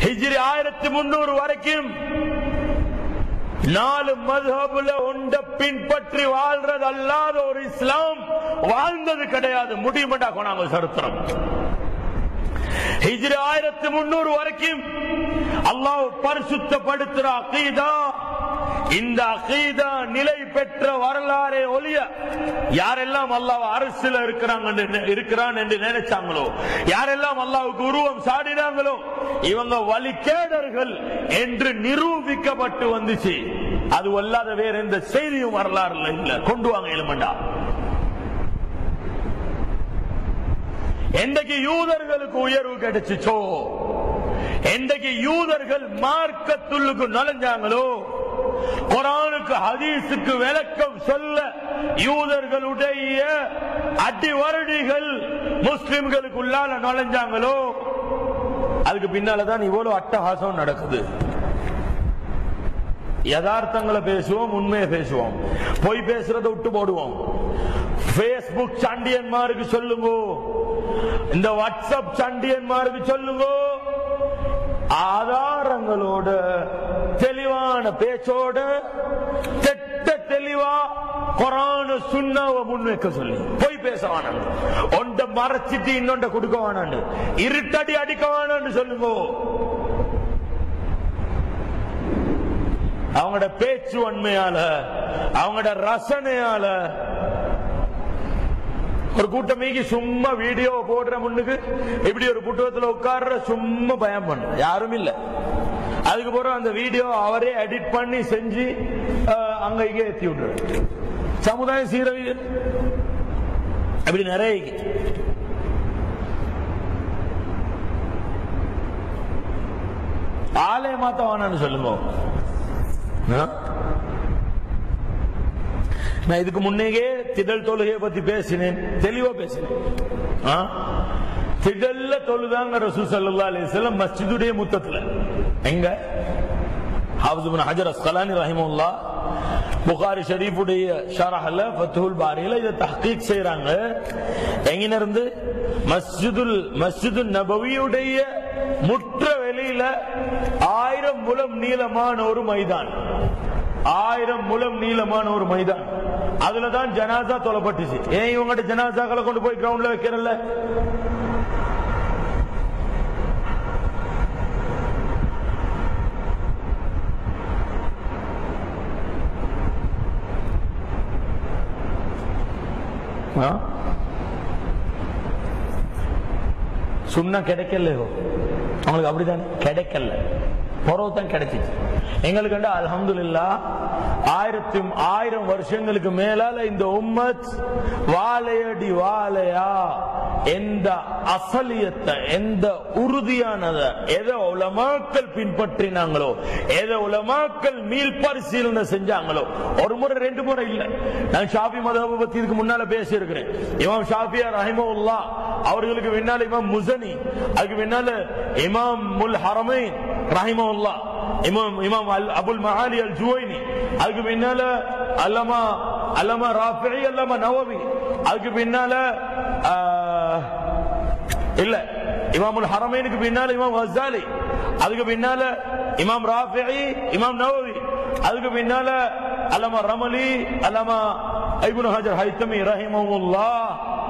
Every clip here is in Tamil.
ஹிஜ்ரி ஆயிரத்தி முன்னூறு வரைக்கும் நாலு மதுஹபுல ஒண்ட பின்பற்றி வாழ்றது அல்லாத ஒரு இஸ்லாம் வாழ்ந்தது கிடையாது முடியுமண்டா கொண்டாங்க சரித்திரம் ஹிஜ்ரி ஆயிரத்தி முன்னூறு வரைக்கும் அல்லாஹ் பரிசுத்தப்படுத்துற அகீதா இந்த அகீதா நிலை பெற்ற வரலாறே ஒளிய யாரெல்லாம் அல்லாஹ் அரசுல இருக்கிறாங்க இருக்கிறான் என்று நினைச்சாங்களோ யாரெல்லாம் அல்லாவுக்கு உருவம் சாடினாங்களோ இவங்க வழிகேடர்கள் என்று நிரூபிக்கப்பட்டு வந்துச்சு அது அல்லாத வேற எந்த செய்தியும் வரலாறுல இல்ல கொண்டு வாங்க எலுமண்டா என்றைக்கு யூதர்களுக்கு உயர்வு கிடைச்சிச்சோ என்றைக்கு யூதர்கள் மார்க்கத்துள்ளுக்கு நுழைஞ்சாங்களோ குரானுக்கு ஹதீஸுக்கு விளக்கம் சொல்ல யூதர்களுடைய அடிவருடிகள் முஸ்லிம்களுக்கு உள்ளால நுழைஞ்சாங்களோ அதுக்கு பின்னாலதான் இவ்வளவு அட்டகாசம் நடக்குது யதார்த்தங்களை பேசுவோம் உண்மையை பேசுவோம் பொய் பேசுறதை விட்டு போடுவோம் பேஸ்புக் சண்டியன்மாருக்கு சொல்லுங்க இந்த வாட்ஸ்அப் சண்டியன்மாருக்கு சொல்லுங்க ஆதாரங்களோட தெளிவான பேச்சோட திட்ட தெளிவா கொரான சுண்ணாவை முன்வைக்க சொல்லி போய் பேச வேணாம் ஒன்றை மறைச்சிட்டு இன்னொன்றை கொடுக்க வேணாண்டு இருட்டடி அடிக்க வேணான்னு சொல்லுங்க அவங்களோட பேச்சு உண்மையால அவங்களோட ரசனையால ஒரு கூட்டமைக்கு சும்மா வீடியோ போடுற முன்னுக்கு இப்படி ஒரு புத்தகத்துல உட்கார்ற சும்மா பயம் பண்ண யாரும் இல்ல அதுக்கு பிறகு அந்த வீடியோ அவரே எடிட் பண்ணி செஞ்சு அஹ், அங்க இங்க ஏத்தி விட்டுரு சமுதாயம் சீரழிய அப்படி நிறைய இருக்கு. ஆலய மாத்த வேணான்னு சொல்லுங்க ஆ? நான் இதுக்கு முன்னேயே திடல் தொழுகையை பத்தி பேசினேன் தெளிவா பேசினேன் ஆ? திடல்ல தொழுதாங்க ரசூ சல்லா அலிஸ்லாம் மஸ்ஜிதுடைய முத்தத்துல எங்க ஹாஃபிஸ் இப்னு ஹஜர் அஸ்கலானி ரஹிமஹுல்லா புகாரி ஷரீஃபுடைய ஷரஹல ஃபத்துல் பாரியில இதை தஹ்கீக் செய்றாங்க எங்கின இருந்து மஸ்ஜிதுல் மஸ்ஜிது நபவியுடைய முற்ற வெளியில ஆயிரம் முலம் நீளமான ஒரு மைதான் ஆயிரம் முலம் நீளமான ஒரு மைதான் அதுலதான் ஜனாசா தொலைப்பட்டுச்சு ஏன் இவங்ககிட்ட ஜனாசாக்களை கொண்டு போய் கிரவுண்ட்ல வைக்கிறல்ல ஆ? சுண்ணா கிடைக்கலையோ அவங்களுக்கு அப்படித்தானே கிடைக்கல பொறவு தான் கிடைச்சிச்சு எங்களுக்கு கண்டு அல்ஹம்துலில்லா ஆயிரத்தி ஆயிரம் வருஷங்களுக்கு மேலால இந்த உம்மத் வாழையடி வாழையா எந்த அசலியத்தை எந்த உறுதியானத எதை உலமாக்கள் பின்பற்றினாங்களோ எதை உலமாக்கள் மீள் பரிசீலனை செஞ்சாங்களோ ஒரு முறை ரெண்டு முறை இல்ல நான் ஷாஃபி மதவை பத்தி இதுக்கு முன்னால பேசி இருக்கிறேன் இமாம் ஷாஃபியா ரஹிமவுல்லா அவர்களுக்கு பின்னால இமாம் முசனி அதுக்கு பின்னால இமாம் முல் ஹரமைன் ரஹிமவுல்லா இமாம் இமாம் அல்- அபுல் மஹாலி அல் ஜுவைனி அதுக்கு பின்னால அல்லமா அல்லமா ராஃபிஇ அல்லமா நவவி அதுக்கு பின்னால ஆஹ், இல்ல இமாமுல் ஹரமைனுக்கு பின்னால இமாம் ஹசாலி அதுக்கு பின்னால இமாம் ராஃபிஇ இமாம் நவவி அதுக்கு பின்னால அல்லமா ரமலி அல்லமா ஐபுன் ஹஜர் ஹைத்தமி ரஹிமஹுல்லாஹ்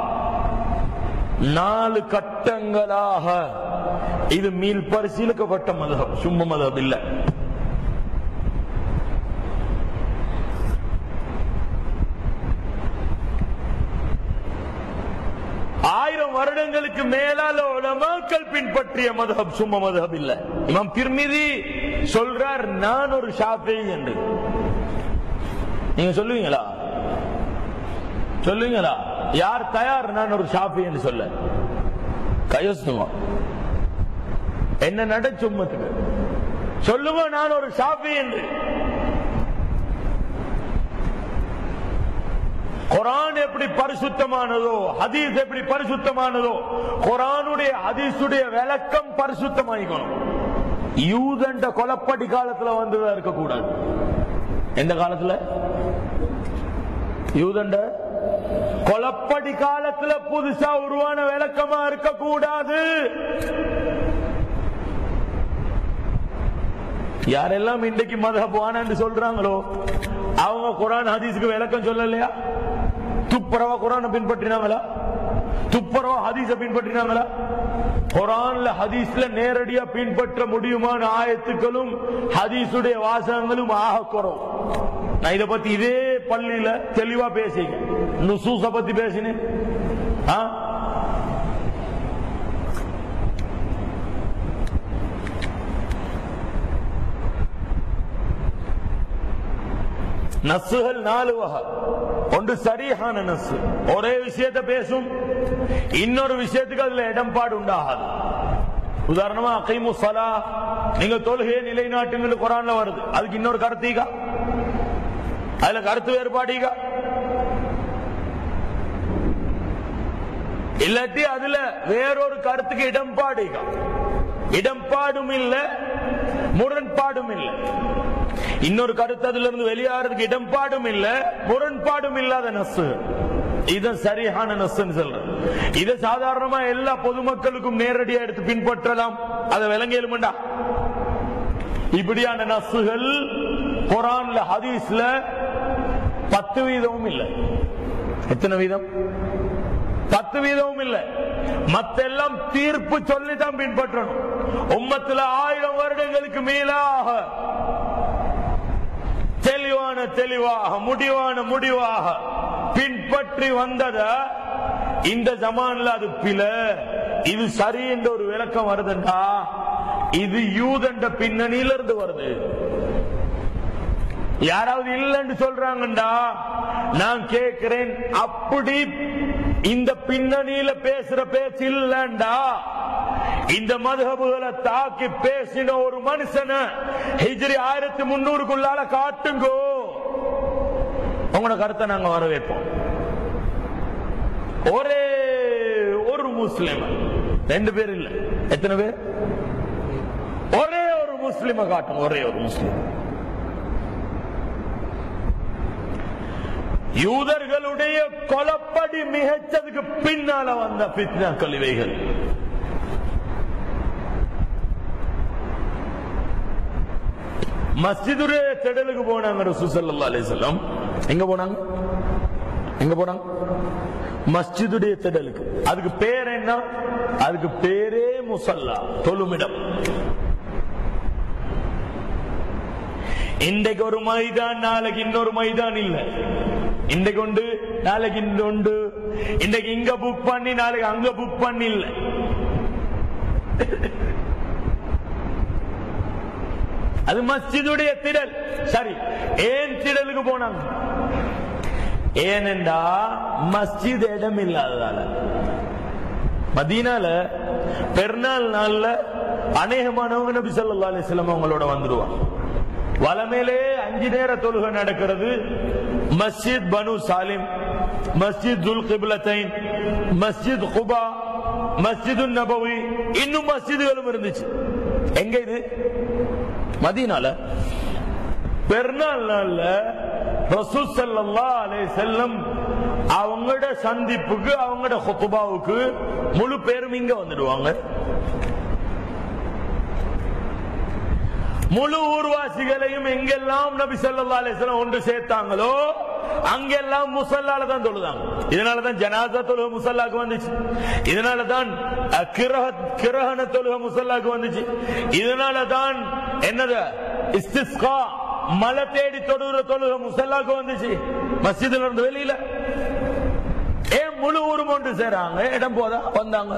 நாலு கட்டங்களாக இது மீள் பரிசீலிக்கப்பட்ட மதம் சும்ம மதம் இல்ல ஆயிரம் வருடங்களுக்கு மேலால உலமாக்கள் பின்பற்றிய மதம் சும்ம மதம் இல்ல இமாம் திருமிதி சொல்றார் நான் ஒரு ஷாஃபி என்று நீங்க சொல்லுவீங்களா சொல்லுவீங்களா யார் தயார் நான் ஒரு ஷாஃபி என்று சொல்ல கையசுமா என்ன நட சும்மத்துக்கு சொல்லுங்க நான் ஒரு ஷாஃபி என்று குரான் எப்படி பரிசுத்தமானதோ ஹதீஸ் எப்படி பரிசுத்தமானதோ குரானுடைய ஹதீஸுடைய விளக்கம் பரிசுத்தமாயிக்கணும் யூதண்ட கொலப்படி காலத்துல வந்துதான் இருக்கக்கூடாது எந்த காலத்துல யூதண்ட கொலப்படி காலத்துல புதுசா உருவான விளக்கமா இருக்கக்கூடாது யாரெல்லாம் இன்றைக்கு மதஹப் வானான்னு சொல்றாங்களோ அவங்க குரான் ஹதீஸுக்கு விளக்கம் சொல்லலையா துப்புரவா குரானை பின்பற்றினாங்களா துப்புரவா ஹதீஸ பின்பற்றினாங்களா குரான்ல ஹதீஸ்ல நேரடியா பின்பற்ற முடியுமான ஆயத்துக்களும் ஹதீஸுடைய வாசகங்களும் ஆக குறவு நான் இத பத்தி இதே பள்ளியில தெளிவா பேசிங்க நுசூச பத்தி பேசினேன் ஆ? நசுகள் நாலு வகை ஒன்று சரியான நசு ஒரே விஷயத்தை பேசும் இன்னொரு விஷயத்துக்கு அதுல இடம்பாடு உண்டாகாது உதாரணமா அகைமு சலா நீங்க தொழுகையை நிலைநாட்டுங்க குரான்ல வருது அதுக்கு இன்னொரு கருத்தீகா அதுல கருத்து வேறுபாடீகா இல்லாட்டி அதுல வேறொரு கருத்துக்கு இடம்பாடீகா இடம்பாடும் இல்ல முரண்பாடும் இல்லை இன்னொரு கருத்து அதுல இருந்து வெளியாகிறதுக்கு இடம்பாடும் இல்ல முரண்பாடும் இல்லாத நசு இது சரியான நசுன்னு சொல்றேன் இது சாதாரணமா எல்லா பொதுமக்களுக்கும் நேரடியா எடுத்து பின்பற்றலாம் அதை விளங்கியலுமண்டா இப்படியான நசுகள் குரான்ல ஹதீஸ்ல பத்து வீதமும் இல்லை எத்தனை வீதம் பத்து வீதமும் இல்லை மத்தெல்லாம் தீர்ப்பு சொல்லி தான் பின்பற்றணும் உம்மத்துல ஆயிரம் வருடங்களுக்கு மேலாக தெளிவான தெளிவாக முடிவான முடிவாக பின்பற்றி வந்தத இந்த ஜமான்ல அது பில இது சரி என்ற ஒரு விளக்கம் வருதுண்டா இது யூதண்ட பின்னணியில இருந்து வருது யாராவது இல்லைன்னு சொல்றாங்கண்டா நான் கேட்கிறேன் அப்படி இந்த பின்னணியில பேசுற பேச்சு இல்லண்டா இந்த மதுகபுகளை தாக்கி பேசின ஒரு மனுஷனை ஹிஜ்ரி ஆயிரத்தி முன்னூறுக்குள்ளால காட்டுங்கோ உங்களோட கருத்தை நாங்க வரவேற்போம் ஒரே ஒரு முஸ்லிம் ரெண்டு பேர் இல்ல எத்தனை பேர் ஒரே ஒரு முஸ்லிம காட்டும் ஒரே ஒரு முஸ்லிம் யூதர்களுடைய கொலப்படி மிகச்சதுக்கு பின்னால வந்த பித்னா கழிவைகள் மஸ்ஜிதுடைய திடலுக்கு போனாங்க ரசூசல்லா அலிசல்லாம் எங்க போனாங்க எங்க போனாங்க மஸ்ஜிதுடைய திடலுக்கு அதுக்கு பேர் என்ன அதுக்கு பேரே முசல்லா தொழுமிடம் இன்றைக்கு ஒரு மைதான் நாளைக்கு இன்னொரு மைதான் இல்ல இன்றைக்கு உண்டு நாளைக்கு இன்னொண்டு இன்றைக்கு இங்க புக் பண்ணி நாளைக்கு அங்க புக் பண்ணி இல்ல அது மஸ்ஜிதுடைய திடல் சரி ஏன் திடலுக்கு போனாங்க ஏனென்றா மஸ்ஜித் இடம் இல்லாததால மதீனால பெருநாள் நாள்ல அநேகமானவங்க நபி ஸல்லல்லாஹு அலைஹி வஸல்லம் அவங்களோட வந்துடுவாங்க வலமேலே அஞ்சு நேர தொழுகை நடக்கிறது மஸ்ஜித் பனு சாலிம் மஸ்ஜித் துல் கிப்லத்தைன் மஸ்ஜித் குபா மஸ்ஜிது நபவி இன்னும் மஸ்ஜிதுகளும் இருந்துச்சு எங்க இது மதீனால பெருநாள் நாள்ல ரசூல் ஸல்லல்லாஹு அலைஹி வஸல்லம் அவங்களோட சந்திப்புக்கு அவங்களோட ஹுத்துபாவுக்கு முழு பேரும் இங்க வந்துடுவாங்க முழு ஊர்வாசிகளையும் எங்கெல்லாம் நபி ஸல்லல்லாஹு அலைஹி வஸல்லம் ஒன்று சேர்த்தாங்களோ அங்கெல்லாம் முசல்லால தான் தொழுதாங்க இதனால தான் ஜனாசா தொழுக முசல்லாக்கு வந்துச்சு இதனால தான் அஹ், கிரஹ- கிரஹண தொழுக முசல்லாக்கு வந்துச்சு இதனால தான் என்னது இஸ்திஸ்கா மலை தேடி தொழுகிற தொழுக முசல்லாக்கு வந்துச்சு மஸ்ஜிதுல இருந்து வெளியில ஏன் முழு ஊரும் ஒன்று சேராங்க இடம் போதா வந்தாங்க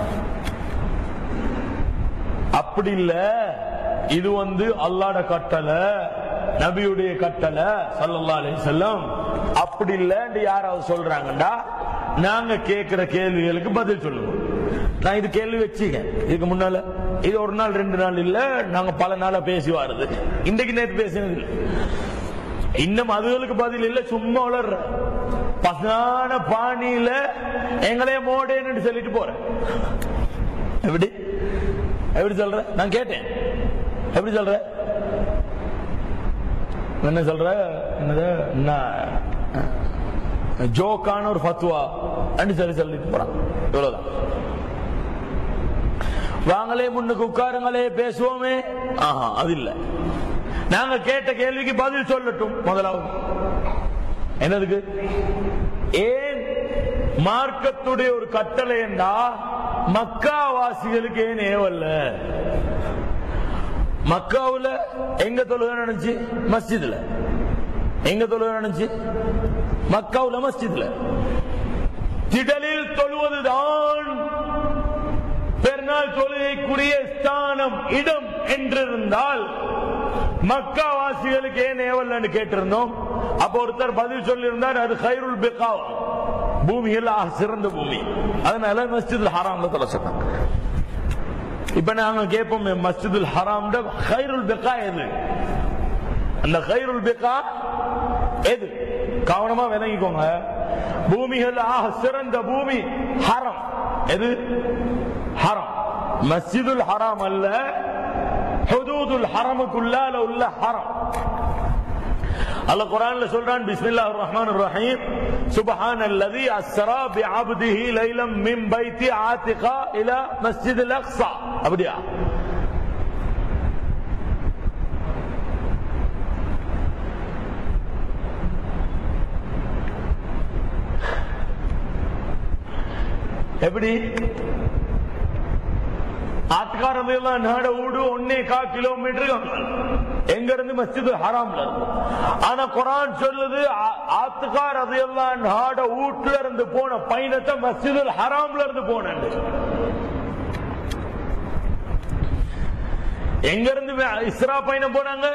அப்படி இல்ல இது வந்து அல்லாட கட்டளை நபியுடைய கட்டளை ஸல்லல்லாஹு அலைஹி வஸல்லம் அப்படி இல்லன்னு யாராவது சொல்றாங்கடா நாங்க கேட்கிற கேள்விகளுக்கு பதில் சொல்லுவோம் நான் இது கேள்வி வச்சுங்க இதுக்கு முன்னால இது ஒரு நாள் ரெண்டு நாள் இல்ல நாங்க பல நாளா பேசி வாருது இன்றைக்கு நேற்று பேசினது இல்ல இன்னும் அதுகளுக்கு பதில் இல்ல சும்மா வளர்ற பசான பாணியில எங்களே மோடேன்னு சொல்லிட்டு போறேன் எப்படி எப்படி சொல்ற நான் கேட்டேன் எப்படி சொல்ற என்ன சொல்ற என்னது நான் ஜோக்கான ஒரு ஃபத்வா அப்படின்னு சொல்லி சொல்லிட்டு போறான் இவ்வளவுதான் வாங்களே முன்னுக்கு உட்காருங்களே பேசுவோமே ஆஹா அது இல்ல நாங்க கேட்ட கேள்விக்கு பதில் சொல்லட்டும் முதலாவது என்னதுக்கு ஏன் மார்க்கத்துடைய ஒரு கட்டளை என்றா மக்காவாசிகளுக்கு ஏன் ஏவல்ல மக்காவுல எங்க தொழுகை நடந்துச்சு மஸ்ஜித்ல எங்க தொழுகை நடந்துச்சு மக்காவுல மஸ்ஜித்ல திடலில் தொழுவதுதான் பெருநாள் தொழுகைக்குரிய ஸ்தானம் இடம் என்றிருந்தால் மக்காவாசிகளுக்கு ஏன் ஏவல்னு கேட்டிருந்தோம் அப்ப ஒருத்தர் பதில் சொல்லியிருந்தார் அது ஹைருல் பிகா பூமியில் ஆக சிறந்த பூமி அதனால மஸ்ஜித் ஹராம்ல தொலை சொன்னாங்க இப்ப நாங்க கேட்போம் மஸ்ஜிதுல் ஹராம் ஹைருல் பிகா எது அந்த ஹைருல் பிகா எது கவனமா விளங்கிக்கோங்க பூமிகள் ஆக சிறந்த பூமி ஹரம் எது ஹரம் மஸ்ஜிதுல் ஹராம் அல்ல ஹுதூதுல் ஹரமுக்குள்ளால உள்ள ஹரம் அல்லாஹ் குர்ஆன்ல சொல்றான் பிஸ்மில்லாஹிர் ரஹ்மானிர் ரஹீம் சுப்ஹானல்லதி அஸ்ரா பிஅப்திஹி லைலம் மின் பைத்தி ஆத்திகா இலா மஸ்ஜிதில் அக்ஸா அப்படியா எப்படி ஆத்காரதையெல்லாம் நாட ஊடு ஒன்னே கா கிலோமீட்டர் எங்க இருந்து மஸ்ஜித் ஹராம்ல இருந்து ஆனா குரான் சொல்லுது ஆத்துக்கார் அதையெல்லாம் நாட வீட்டுல இருந்து போன பயணத்தை மஸ்ஜிதுல் ஹராம்ல இருந்து போன எங்க இருந்து இஸ்ரா பயணம் போனாங்க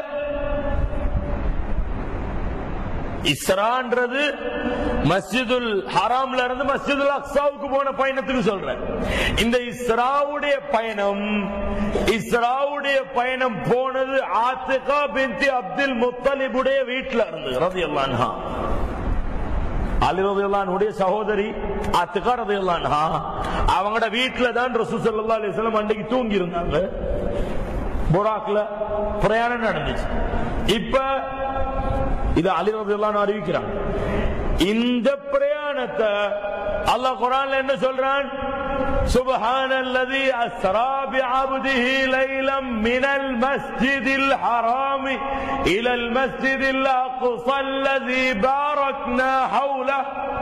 இஸ்ரான்றது மஸ்ஜிதுல் ஹராம்ல இருந்து மஸ்ஜிதுல் அக்ஸாவுக்கு போன பயணத்துக்கு சொல்றேன் இந்த இஸ்ராவுடைய பயணம் இஸ்ராவுடைய பயணம் போனது ஆத்திகா பின்தி அப்துல் முத்தலிபுடைய வீட்டுல இருந்து ரதி அல்லான்ஹா அலி ரதியுல்லானுடைய சகோதரி அத்துக்கா ரதியுல்லான்ஹா அவங்களோட வீட்டுல தான் ரசூ சல்லா அலிஸ்லாம் அன்றைக்கு தூங்கி இருந்தாங்க புராக்ல பிரயாணம் நடந்துச்சு இப்ப இது அலி ரதியுல்லான்னு அறிவிக்கிறான் இந்த பிரயாணத்தை அல்லாஹ் குரான்ல என்ன சொல்றான் سبحان الذي أسرى بعبده ليلا من المسجد الحرام إلى المسجد الأقصى الذي باركنا حوله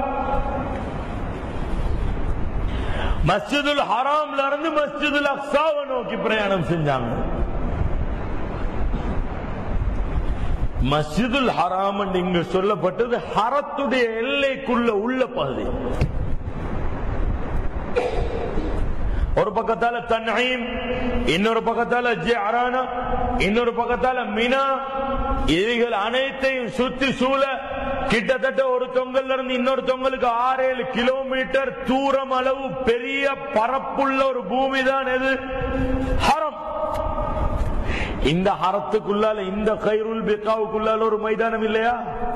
மஸ்ஜிதுல் ஹராம்ல இருந்து மஸ்ஜிதுல் அக்ஸாவை நோக்கி பிரயாணம் செஞ்சாங்க மஸ்ஜிதுல் ஹராம் இங்கு சொல்லப்பட்டது ஹரத்துடைய எல்லைக்குள்ள உள்ள பகுதி ஒரு பக்கத்தால தன்ஹீம் இன்னொரு பக்கத்தால ஜிஅரானா இன்னொரு பக்கத்தால மினா இவைகள் அனைத்தையும் சுத்தி சூழ கிட்டத்தட்ட ஒரு தொங்கல்ல இருந்து இன்னொரு தொங்கலுக்கு ஆறு ஏழு கிலோமீட்டர் தூரம் அளவு பெரிய பரப்புள்ள ஒரு பூமி தான் எது ஹரம் இந்த ஹரத்துக்குள்ளால இந்த கைருல் பிகாவுக்குள்ளால ஒரு மைதானம் இல்லையா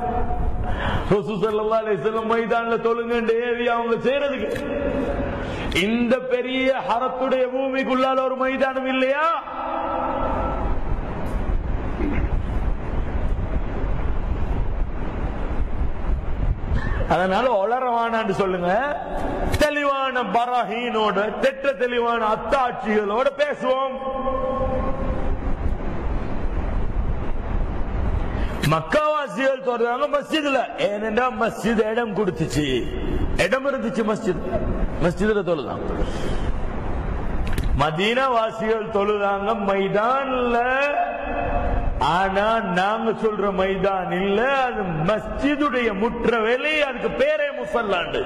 மைதான்ல தொழுங்க ஏவி அவங்க செய்யறதுக்கு இந்த பெரிய ஹரத்துடைய பூமிக்குள்ளால ஒரு மைதானம் இல்லையா அதனால ஒளரவானான்னு சொல்லுங்க தெளிவான பரஹீனோட திட்ட தெளிவான அத்தாட்சிகளோட பேசுவோம் மக்காவாசிகள் சொல்றாங்க மஸ்ஜித்ல ஏனென்றா மஸ்ஜித் இடம் கொடுத்துச்சு இடம் இருந்துச்சு மஸ்ஜித் மஸ்ஜித்ல தொழுதான் மதீனா வாசிகள் தொழுதாங்க மைதான்ல ஆனா நாங்க சொல்ற மைதான் இல்ல அது மஸ்ஜிதுடைய முற்ற வேலை அதுக்கு பேரே முசல்லாண்டு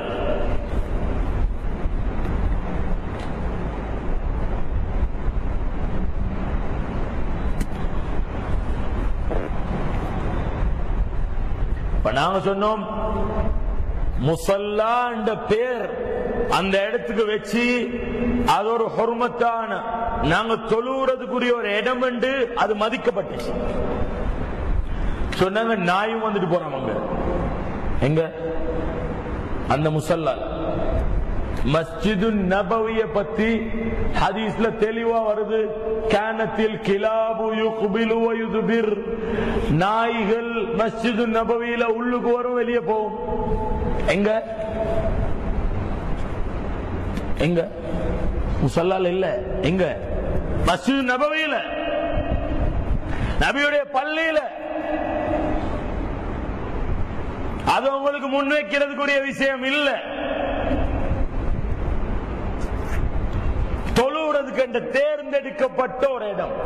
இப்ப நாங்க சொன்னோம் முசல்லா என்ற பேர் அந்த இடத்துக்கு வச்சு அது ஒரு ஹொர்மத்தான நாங்க தொழுறதுக்குரிய ஒரு இடம் என்று அது மதிக்கப்பட்டுச்சு சொன்னாங்க நாயும் வந்துட்டு போறோம் அங்க எங்க அந்த முசல்லா மஸ்ஜிது நபவிய பத்தி ஹதீஸ்ல தெளிவா வருது கானத்தில் கிலாபு யுக்பிலு வயுதுபிர் நாய்கள் மஸ்ஜிது நபவியில உள்ளுக்கு வரும் வெளியே போகும் எங்க எங்க முசல்லால் இல்ல எங்க மஸ்ஜிது நபவியில நபியுடைய பள்ளியில அது உங்களுக்கு முன்வைக்கிறதுக்குரிய விஷயம் இல்ல தொழுவுறதுக்கு என்று தேர்ந்தெடுக்கப்பட்ட ஒரு இடம்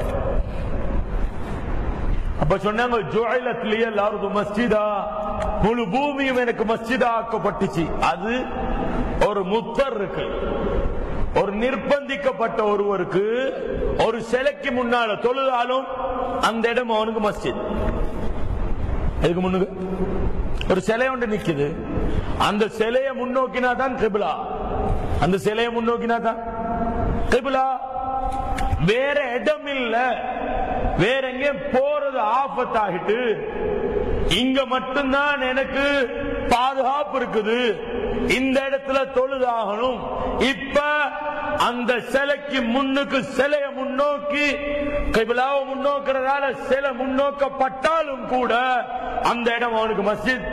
அப்ப சொன்னாங்க ஜுஐலத்லிய அர்து மஸ்ஜிதா முழு பூமியும் எனக்கு மஸ்ஜிதா ஆக்கப்பட்டுச்சு அது ஒரு முத்தர் இருக்கு ஒரு நிர்பந்திக்கப்பட்ட ஒருவருக்கு ஒரு சிலைக்கு முன்னால தொழுதாலும் அந்த இடம் அவனுக்கு மஸ்ஜித் எதுக்கு முன்னுக்கு ஒரு சிலை ஒன்று நிக்குது அந்த சிலையை முன்னோக்கினா தான் கிபிலா அந்த சிலையை முன்னோக்கினா தான் கிபிலா வேற இடம் இல்ல வேற எங்க போறது ஆபத்தாகிட்டு இங்க மட்டும்தான் எனக்கு பாதுகாப்பு இருக்குது இந்த இடத்துல தொழுதாகணும் இப்ப அந்த சிலைக்கு முன்னுக்கு சிலைய முன்னோக்கி கிபிலாவை முன்னோக்கிறதால சிலை முன்னோக்கப்பட்டாலும் கூட அந்த இடம் அவனுக்கு மஸ்ஜித்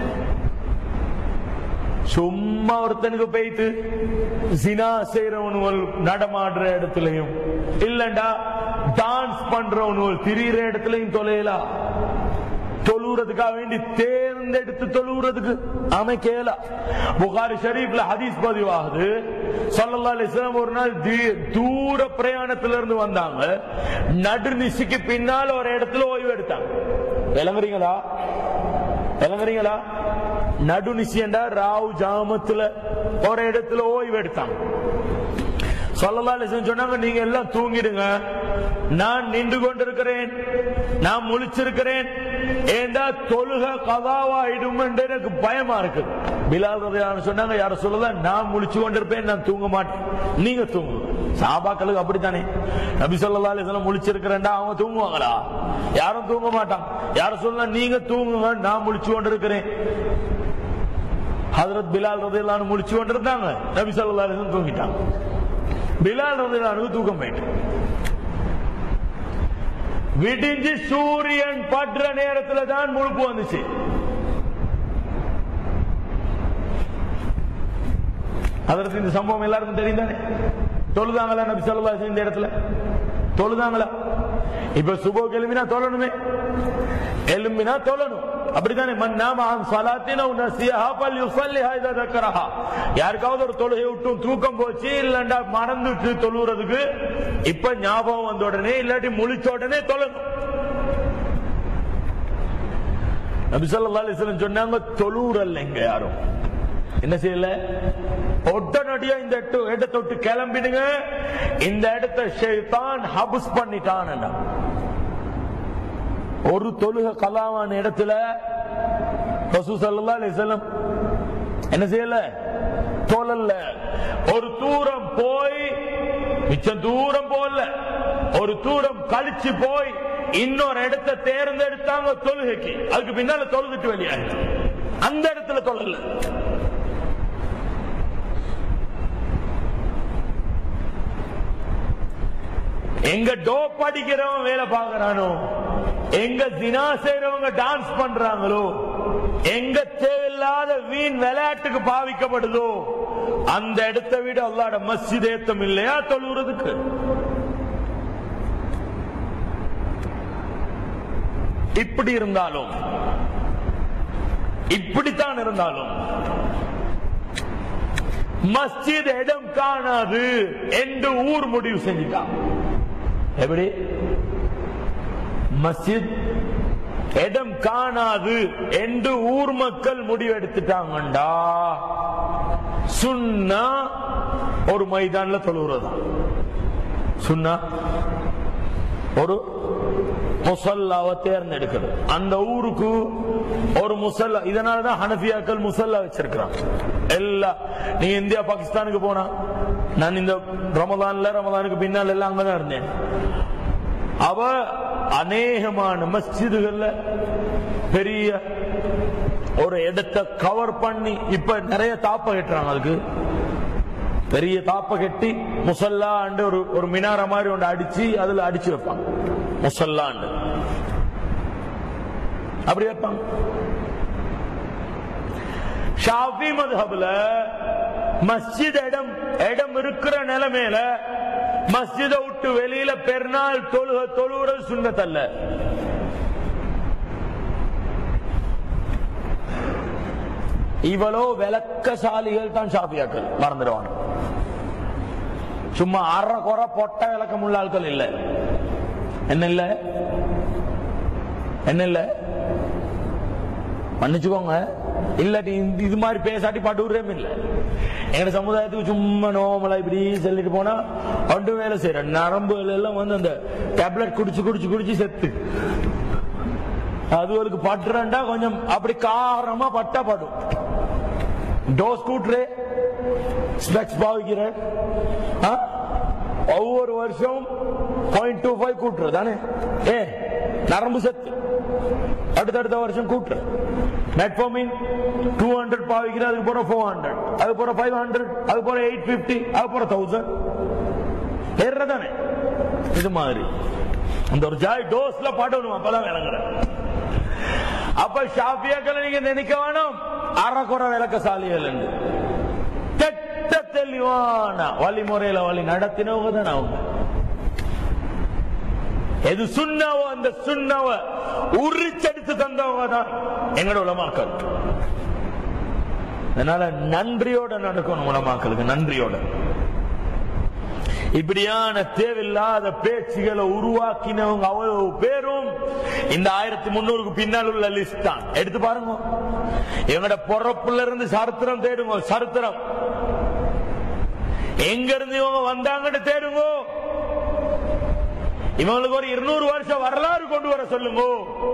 சும்மா ஒருத்தனுக்கு போயிட்டு சினா செய்யறவனுவல் நடமாடுற இடத்துலயும் இல்லண்டா டான்ஸ் பண்றவனுவல் திரியிற இடத்துலயும் தொலையலாம் தொழுறதுக்காக வேண்டி தேர்ந்தெடுத்து தொழுறதுக்கு அமைக்கல புகாரி ஷரீஃப்ல ஹதீஸ் பதிவாகுது சல்லல்லாஹு அலைஹி வஸல்லம் ஒரு நாள் தீ- தூர பிரயாணத்துல இருந்து வந்தாங்க நடுநிசிக்கு பின்னால ஒரு இடத்துல ஓய்வு எடுத்தாங்க விளங்குறீங்களா விளங்குறீங்களா நடுநிசியண்டா ராவ் ஜாமத்துல ஒரு இடத்துல ஓய்வு எடுத்தாங்க சொல்லலா சொன்னாங்க நீங்க எல்லாம் தூங்கிடுங்க நான் நின்று கொண்டிருக்கிறேன் நான் முழிச்சிருக்கிறேன் ஏண்டா தொழுக கதாவாயிடும் என்று எனக்கு பயமா இருக்கு பிலால் ரலியல்லாஹு சொன்னாங்க யார சொல்லல நான் முழிச்சு கொண்டிருப்பேன் நான் தூங்க மாட்டேன் நீங்க தூங்குங்க சாபாக்களுக்கு அப்படித்தானே நபி சொல்லா அலிஸ்லாம் முழிச்சிருக்கிறேன்டா அவங்க தூங்குவாங்களா யாரும் தூங்க மாட்டாங்க யார சொல்ல நீங்க தூங்குங்க நான் முழிச்சு கொண்டிருக்கிறேன் ஹதரத் பிலால் ரதியல்லான்னு முடிச்சு கொண்டிருந்தாங்க நபி ஸல்லல்லாஹு அலைஹி வஸல்லம் தூங்கிட்டாங்க பிலால் ரதியல்லானு தூக்கம் போயிட்டு விடிஞ்சு சூரியன் படுற நேரத்துல தான் முழுப்பு வந்துச்சு அதற்கு இந்த சம்பவம் எல்லாருக்கும் தெரியுதானே தொழுதாங்களா நபி ஸல்லல்லாஹு அலைஹி வஸல்லம் இந்த இடத்துல தொழுதாங்களா இப்ப சுபோ எழுமினா தொழணுமே எழும்பினா தொழணும் அப்படித்தானே மன் நாம அன் ஸலாத்தின் அவ் நஸியஹா ஃபல்யுஸல்லிஹா இதா தக்கரஹா யாருக்காவது ஒரு தொழுகை விட்டும் தூக்கம் போச்சு இல்லண்டா மறந்துட்டு தொழுறதுக்கு இப்ப ஞாபகம் வந்த உடனே இல்லாட்டி முழிச்ச உடனே தொழணும் நபி ஸல்லல்லாஹு அலைஹி வஸல்லம் சொன்னாங்க தொழுறல்ல எங்க யாரும் என்ன செய்யல உடனடியா இந்த இடத்து- இடத்தை விட்டு கிளம்பிடுங்க இந்த இடத்தை ஷைத்தான் ஹபுஸ் பண்ணிட்டான் ஒரு தொழுக கலாவான இடத்துல ரசூ ஸல்லல்லாஹு அலைஹி வஸல்லம் என்ன செய்யல தொழல்ல ஒரு தூரம் போய் மிச்சம் தூரம் போல ஒரு தூரம் கழிச்சு போய் இன்னொரு இடத்தை தேர்ந்தெடுத்தாங்க தொழுகைக்கு அதுக்கு பின்னால தொழுதுட்டு வெளியாயிடும் அந்த இடத்துல தொழல எங்க டோப் அடிக்கிறவன் வேலை பார்க்கறானோ எங்க தினா செய்யறவங்க டான்ஸ் பண்றாங்களோ எங்க தேவையில்லாத வீண் விளையாட்டுக்கு பாவிக்கப்படுதோ அந்த இடத்தை விட அல்லாட மஸ்ஜித் ஏத்தம் இல்லையா தொழுறதுக்கு இப்படி இருந்தாலும் இப்படித்தான் இருந்தாலும் மஸ்ஜித் இடம் காணாது என்று ஊர் முடிவு செஞ்சுட்டான் எப்படி மஸ்ஜித் இடம் காணாது என்று ஊர் மக்கள் முடிவெடுத்துட்டாங்கண்டா சுன்னா ஒரு மைதான்ல தொழுகிறதா சுன்னா ஒரு முசல்லாவை தேர்ந்தெடுக்கிறது அந்த ஊருக்கு ஒரு முசல்லா இதனாலதான் ஹனஃபியாக்கள் முசல்லா வச்சிருக்கிறான் எல்லா நீங்க இந்தியா பாகிஸ்தானுக்கு போனா நான் இந்த ரமதான்ல ரமதானுக்கு பின்னால் எல்லாம் அங்கதான் இருந்தேன் அவ அநேகமான மஸ்ஜிதுகள்ல பெரிய ஒரு இடத்தை கவர் பண்ணி இப்ப நிறைய தாப்ப கட்டுறாங்க அதுக்கு பெரிய தாப்ப கட்டி முசல்லா ஒரு ஒரு மினார மாதிரி ஒன்று அடிச்சு அதுல அடிச்சு வைப்பாங்க முசல்லாண்டு அப்படி வைப்பாங்க ஷாஃபி மதுஹப்ல மஸ்ஜித் இடம் இடம் இருக்கிற நிலைமையில மஸ்ஜித விட்டு வெளியில பெருநாள் தொழுக தொழுகிறது சுண்ணத்தல்ல இவ்வளோ விளக்கசாலிகள் தான் ஷாபியாக்கள் மறந்துடுவாங்க சும்மா அரை குறை பொட்ட விளக்கம் உள்ள ஆட்கள் இல்ல என்ன இல்ல என்ன இல்ல மன்னிச்சுக்கோங்க இல்லாட்டி இந்த- இது மாதிரி பேசாட்டி படுறே இல்ல எங்க சமுதாயத்துக்கு சும்மா நோமலா இப்படி சொல்லிட்டு போனா ஒன்று வேலை செய்யற நரம்புகள் எல்லாம் வந்து அந்த டேப்லெட் குடிச்சு குடிச்சு குடிச்சு செத்து அதுகளுக்கு பட்டுறண்டா கொஞ்சம் அப்படி காரமா பட்டா படும் டோஸ் கூட்டுறே ஸ்பெக்ஸ் பாவிக்கிற ஆ? ஒவ்வொரு வருஷம் பாயிண்ட் டூ ஃபைவ் கூட்டுற தானே ஏ நரம்பு சத்து அடுத்தடுத்த வருஷம் கூட்டுற மெட்ஃபோமின் டூ ஹண்ட்ரட் பாவிக்கிற அதுக்கு போற ஃபோர் ஹண்ட்ரட் அது போற ஃபைவ் ஹண்ட்ரட் அது போற எயிட் பிப்டி அது போற தௌசண்ட் ஏறதானே இது மாதிரி அந்த ஒரு ஜாய் டோஸ்ல படணும் அப்பதான் விளங்குற அப்ப ஷாஃபியாக்களை நீங்க நினைக்க வேணும் அறக்குறை விளக்கசாலிகள் என்று தெட்ட தெளிவான வழிமுறையில வழி நடத்தினவங்க தான் அவங்க எது சுண்ணாவோ அந்த சுண்ணாவ உரிச்சடித்து தந்தவங்க தான் எங்களோட உலமாக்கள் அதனால நன்றியோட நடக்கணும் உலமாக்களுக்கு நன்றியோட இப்படியான தேவையில்லாத பேச்சுகளை உருவாக்கினவங்க அவ்வளவு பேரும் இந்த ஆயிரத்தி முன்னூறுக்கு பின்னால் உள்ள லிஸ்ட் தான் எடுத்து பாருங்க எங்களோட பொறப்புல இருந்து சரித்திரம் தேடுங்க சரித்திரம் எங்க இருந்து இவங்க வந்தாங்கன்னு தேடுங்க இவங்களுக்கு ஒரு இருநூறு வருஷம் வரலாறு கொண்டு வர சொல்லுங்க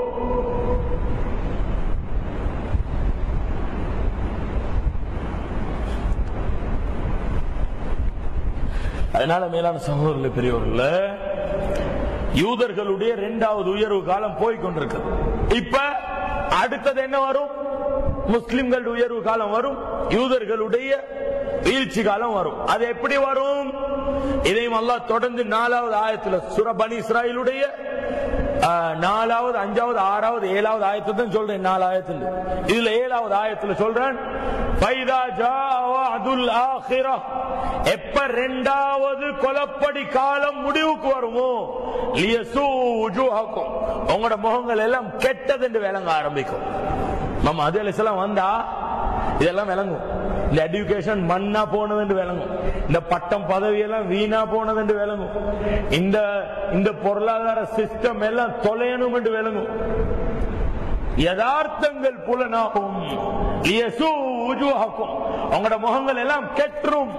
அதனால மேலான சகோதரர்களே பெரியவர்கள யூதர்களுடைய இரண்டாவது உயர்வு காலம் போய் கொண்டிருக்கு இப்ப அடுத்தது என்ன வரும் முஸ்லிம்கள் உயர்வு காலம் வரும் யூதர்களுடைய வீழ்ச்சி காலம் வரும் அது எப்படி வரும் இதையும் அல்லாஹ் தொடர்ந்து நாலாவது ஆயத்துல சுரபனி இஸ்ராயிலுடைய ஆஹ், நாலாவது அஞ்சாவது ஆறாவது ஏழாவது ஆயத்தை தான் சொல்றேன் நாலு ஆயத்துல இதுல ஏழாவது ஆயத்துல சொல்றேன் ஃபைதா ஜாஅ வஅதுல் ஆখিরাহ எப்ப ரெண்டாவது கொலப்படி காலம் முடிவுக்கு வருமோ லியசூ உஜூஹக்கும் உங்களோட முகங்கள் எல்லாம் கெட்டது என்று விளங்க ஆரம்பிக்கும் நம்ம அது எல்லாம் வந்தா இதெல்லாம் விளங்கும் இந்த எஜுகேஷன் மண்ணா போனது என்று விளங்கும் இந்த பட்டம் பதவி எல்லாம் வீணா போனது என்று விளங்கும் இந்த இந்த பொருளாதார சிஸ்டம் எல்லாம் தொலையணும் என்று விளங்கும் யதார்த்தங்கள் புலனாகும் லியசூ உஜூஹக்கும் உங்களோட முகங்கள் எல்லாம் கெற்றும்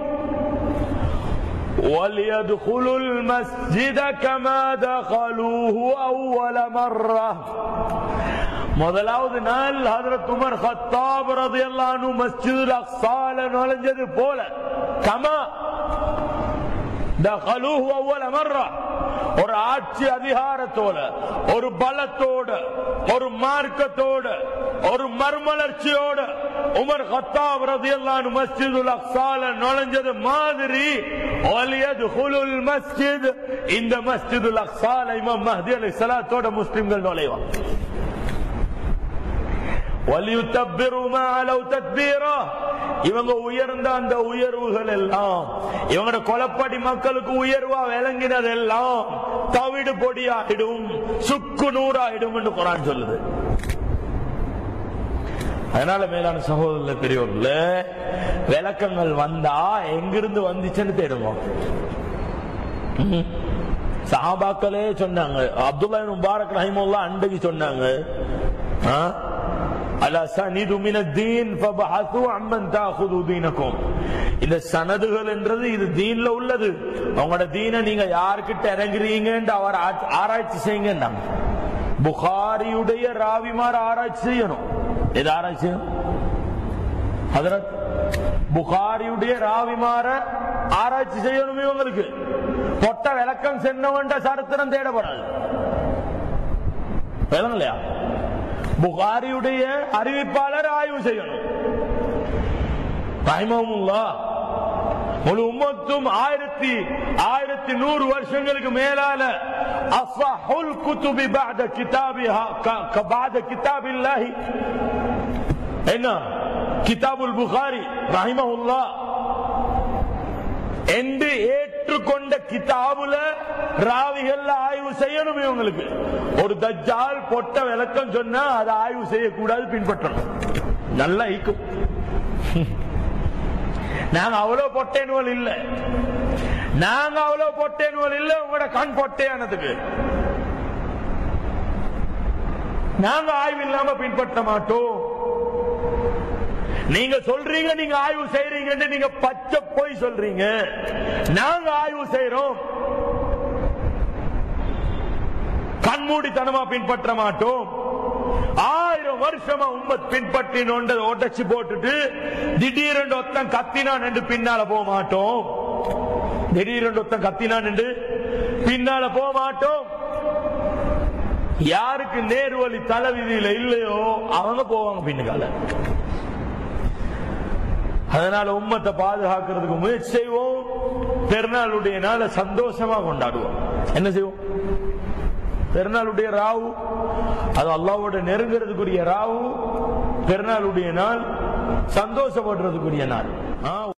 وليدخلوا المسجد كما دخلوه أول مرة முதலாவது நாள் ஹதரத் உமர் ஹத்தாப் ரலியல்லாஹு அன்ஹு மஸ்ஜிதுல் அக்ஸால நுழைஞ்சது போல கமா தகலூஹு அவ்வல மர்ரா ஒரு ஆட்சி அதிகாரத்தோட ஒரு பலத்தோட ஒரு மார்க்கத்தோட ஒரு மர்மலர்ச்சியோட உமர் ஹத்தாப் ரதியல்லானு மஸ்ஜிதுல் அக்ஸால நுழைஞ்சது மாதிரி ஒலியதுகுலுல் மஸ்ஜித் இந்த மஸ்ஜிதுல் அக்ஸால இமாம் மஹ்தி அலைஹிஸ்ஸலாத்தோட முஸ்லிம்கள் நுழைவாங்க வலியுத்தப்பிரு மா அலவ் தத்பீரா இவங்க உயர்ந்த அந்த உயர்வுகள் எல்லாம் இவங்களோட கொலப்படி மக்களுக்கு உயர்வா விளங்கினதெல்லாம் தவிடு பொடியாயிடும் சுக்கு நூறாயிடும் என்று குரான் சொல்லுது அதனால மேலான சகோதர பெரியவர்கள விளக்கங்கள் வந்தா எங்கிருந்து வந்துச்சுன்னு தேடுவோம் ம். சஹாபாக்களே சொன்னாங்க அப்துல்லா இப்னு முபாரக் ரஹிமுல்லா அன்றைக்கு சொன்னாங்க ஆ? அலா சனிது மின தீன் ஃபபஹது அம்மன் தாஹுது தீனக்கும் இந்த சனதுகள் என்றது இது தீன்ல உள்ளது உங்களோட தீனை நீங்க யாருக்கிட்ட இறங்குறீங்கன்னு அவர் ஆ- ஆராய்ச்சி செய்யுங்கன்னாங்க புகாரியுடைய ராவிமார் ஆராய்ச்சி செய்யணும் எது ஆராய்ச்சி செய்யணும் ஹதரத் புகாரியுடைய ராவிமார ஆராய்ச்சி செய்யணும் இவங்களுக்கு பொட்ட விளக்கம் சென்னவன்ட சரித்திரம் தேடப்படாது விளங்கலையா புகாரியுடைய அறிவிப்பாளர் ஆய்வு செய்யணும் ரஹிமஹுமுல்லா முழு உம்மத்தும் ஆயிரத்தி ஆயிரத்தி நூறு வருஷங்களுக்கு மேலால அஸ்வஹுல் குதுபி பாத கிதாபிஹா க- க- பாத கிதாபில்லாஹி என்ன கிதாபுல் புகாரி ரஹிமஹுல்லா என்று ஏற்ற ஏற்றுக்கொண்ட கிதாபுல ராவிகள்ல ஆய்வு செய்யணும் இவங்களுக்கு ஒரு தஜ்ஜால் பொட்ட விளக்கம் சொன்னா அதை ஆய்வு செய்யக்கூடாது பின்பற்றணும் நல்லா ஈக்கும் நாங்க அவ்வளவு பொட்டேனுவல் இல்ல நாங்க அவ்வளவு பொட்டேனுவல் இல்ல உங்களோட கண் பொட்டையானதுக்கு நாங்க ஆய்வு இல்லாம பின்பற்ற மாட்டோம் நீங்க சொல்றீங்க நீங்க ஆய்வு செய்றீங்கன்னு நீங்க பச்சை போய் சொல்றீங்க நாங்க ஆய்வு செய்றோம் கண்மூடித்தனமா பின்பற்ற மாட்டோம் ஆயிரம் வருஷமா உம்மத் பின்பற்றினோண்ட உடைச்சு போட்டுட்டு திடீரென்று ஒத்தன் கத்தினான் என்று பின்னால போக மாட்டோம் திடீரென்று ஒத்தன் கத்தினான் என்று பின்னால போக மாட்டோம் யாருக்கு நேர்வழி தலைவிதியில இல்லையோ அவங்க போவாங்க பின்னுக்கால அதனால உம்மத்தை பாதுகாக்கிறதுக்கு முயற்சி செய்வோம் பெருநாளுடைய நாளை சந்தோஷமா கொண்டாடுவோம் என்ன செய்வோம் பெருநாளுடைய ராவு அது அல்லாவோட நெருங்கிறதுக்குரிய ராவு பெருநாளுடைய நாள் சந்தோஷப்படுறதுக்குரிய நாள் ஆ